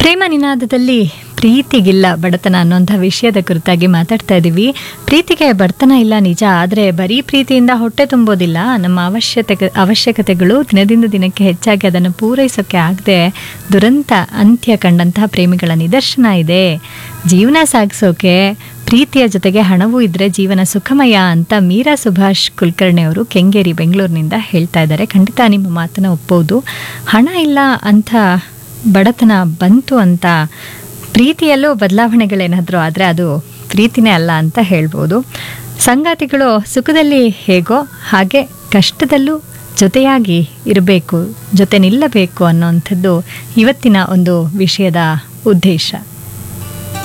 ಪ್ರೇಮ ನಿನಾದದಲ್ಲಿ ಪ್ರೀತಿಗಿಲ್ಲ ಬಡತನ ಅನ್ನೋಂಥ ವಿಷಯದ ಕುರಿತಾಗಿ ಮಾತಾಡ್ತಾ ಇದ್ದೀವಿ ಪ್ರೀತಿಗೆ ಬಡತನ ಇಲ್ಲ ನಿಜ ಆದರೆ ಬರೀ ಪ್ರೀತಿಯಿಂದ ಹೊಟ್ಟೆ ತುಂಬೋದಿಲ್ಲ ನಮ್ಮ ಅವಶ್ಯತೆ ಅವಶ್ಯಕತೆಗಳು ದಿನದಿಂದ ದಿನಕ್ಕೆ ಹೆಚ್ಚಾಗಿ ಅದನ್ನು ಪೂರೈಸೋಕ್ಕೆ ಆಗದೆ ದುರಂತ ಅಂತ್ಯ ಕಂಡಂತಹ ಪ್ರೇಮಿಗಳ ನಿದರ್ಶನ ಇದೆ ಜೀವನ ಸಾಗಿಸೋಕೆ ಪ್ರೀತಿಯ ಜೊತೆಗೆ ಹಣವೂ ಇದ್ರೆ ಜೀವನ ಸುಖಮಯ ಅಂತ ಮೀರಾ ಸುಭಾಷ್ ಕುಲಕರ್ಣಿ ಅವರು ಕೆಂಗೇರಿ ಬೆಂಗಳೂರಿನಿಂದ ಹೇಳ್ತಾ ಇದ್ದಾರೆ ಖಂಡಿತ ನಿಮ್ಮ ಮಾತನ್ನ ಒಪ್ಪೋದು ಹಣ ಇಲ್ಲ ಅಂತ ಬಡತನ ಬಂತು ಅಂತ ಪ್ರೀತಿಯಲ್ಲೂ ಬದಲಾವಣೆಗಳೇನಾದರೂ ಆದರೆ ಅದು ಪ್ರೀತಿನೇ ಅಲ್ಲ ಅಂತ ಹೇಳ್ಬೋದು ಸಂಗಾತಿಗಳು ಸುಖದಲ್ಲಿ ಹೇಗೋ ಹಾಗೆ ಕಷ್ಟದಲ್ಲೂ ಜೊತೆಯಾಗಿ ಇರಬೇಕು ಜೊತೆ ನಿಲ್ಲಬೇಕು ಅನ್ನೋವಂಥದ್ದು ಇವತ್ತಿನ ಒಂದು ವಿಷಯದ ಉದ್ದೇಶ